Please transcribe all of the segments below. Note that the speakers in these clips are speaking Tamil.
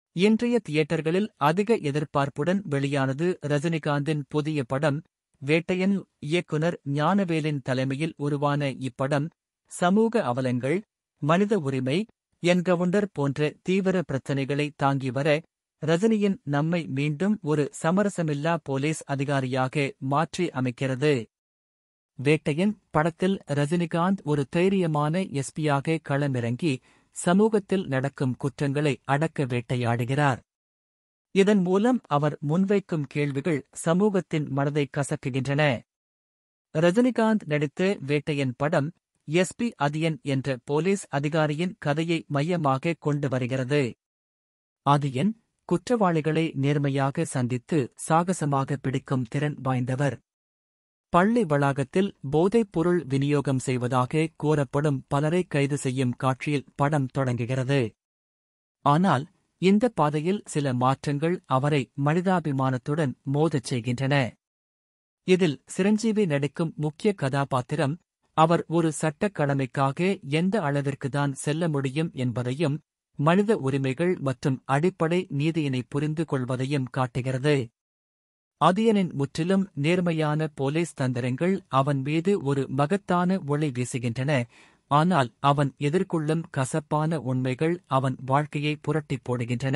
இன்றைய தியேட்டர்களில் அதிக எதிர்பார்ப்புடன் வெளியானது ரஜினிகாந்தின் புதிய படம் வேட்டையன் இயக்குனர் ஞானவேலின் தலைமையில் உருவான இப்படம் சமூக அவலங்கள் மனித உரிமை என்கவுண்டர் போன்ற தீவிர பிரச்சினைகளை தாங்கி வர ரஜினியின் நம்மை மீண்டும் ஒரு சமரசமில்லா போலீஸ் அதிகாரியாக மாற்றி அமைக்கிறது வேட்டையன் படத்தில் ரஜினிகாந்த் ஒரு தைரியமான எஸ்பியாக களமிறங்கி சமூகத்தில் நடக்கும் குற்றங்களை அடக்க வேட்டையாடுகிறார் இதன் மூலம் அவர் முன்வைக்கும் கேள்விகள் சமூகத்தின் மனதை கசக்குகின்றன ரஜினிகாந்த் நடித்த வேட்டையன் படம் எஸ்பி அதியன் என்ற போலீஸ் அதிகாரியின் கதையை மையமாக கொண்டு வருகிறது அதியன் குற்றவாளிகளை நேர்மையாக சந்தித்து சாகசமாக பிடிக்கும் திறன் வாய்ந்தவர் பள்ளி வளாகத்தில் போதைப் பொருள் விநியோகம் செய்வதாக கூறப்படும் பலரை கைது செய்யும் காட்சியில் படம் தொடங்குகிறது ஆனால் இந்த பாதையில் சில மாற்றங்கள் அவரை மனிதாபிமானத்துடன் மோதச் செய்கின்றன இதில் சிரஞ்சீவி நடிக்கும் முக்கிய கதாபாத்திரம் அவர் ஒரு சட்டக் கடமைக்காக எந்த அளவிற்குதான் செல்ல முடியும் என்பதையும் மனித உரிமைகள் மற்றும் அடிப்படை நீதியினை புரிந்து கொள்வதையும் காட்டுகிறது அதியனின் முற்றிலும் நேர்மையான போலீஸ் தந்திரங்கள் அவன் மீது ஒரு மகத்தான ஒளி வீசுகின்றன ஆனால் அவன் எதிர்கொள்ளும் கசப்பான உண்மைகள் அவன் வாழ்க்கையை புரட்டிப் போடுகின்றன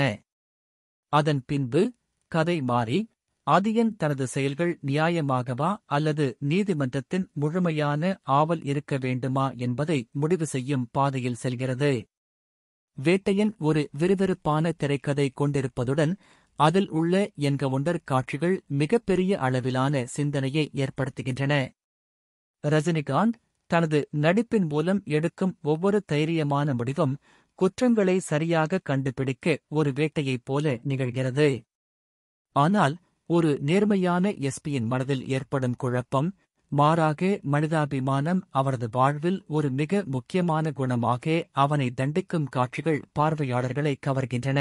அதன் பின்பு கதை மாறி அதியன் தனது செயல்கள் நியாயமாகவா அல்லது நீதிமன்றத்தின் முழுமையான ஆவல் இருக்க வேண்டுமா என்பதை முடிவு செய்யும் பாதையில் செல்கிறது வேட்டையன் ஒரு விறுவிறுப்பான திரைக்கதை கொண்டிருப்பதுடன் அதில் உள்ள என்கவுண்டர் காட்சிகள் மிகப்பெரிய அளவிலான சிந்தனையை ஏற்படுத்துகின்றன ரஜினிகாந்த் தனது நடிப்பின் மூலம் எடுக்கும் ஒவ்வொரு தைரியமான முடிவும் குற்றங்களை சரியாக கண்டுபிடிக்க ஒரு வேட்டையைப் போல நிகழ்கிறது ஆனால் ஒரு நேர்மையான எஸ்பியின் மனதில் ஏற்படும் குழப்பம் மாறாக மனிதாபிமானம் அவரது வாழ்வில் ஒரு மிக முக்கியமான குணமாக அவனை தண்டிக்கும் காட்சிகள் பார்வையாளர்களை கவர்கின்றன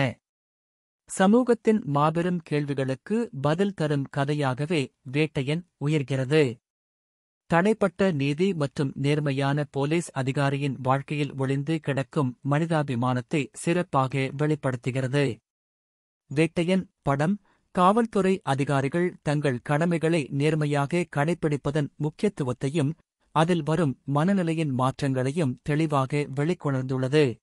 சமூகத்தின் மாபெரும் கேள்விகளுக்கு பதில் தரும் கதையாகவே வேட்டையன் உயர்கிறது தடைப்பட்ட நீதி மற்றும் நேர்மையான போலீஸ் அதிகாரியின் வாழ்க்கையில் ஒளிந்து கிடக்கும் மனிதாபிமானத்தை சிறப்பாக வெளிப்படுத்துகிறது வேட்டையன் படம் காவல்துறை அதிகாரிகள் தங்கள் கடமைகளை நேர்மையாக கடைப்பிடிப்பதன் முக்கியத்துவத்தையும் அதில் வரும் மனநிலையின் மாற்றங்களையும் தெளிவாக வெளிக்கொணர்ந்துள்ளது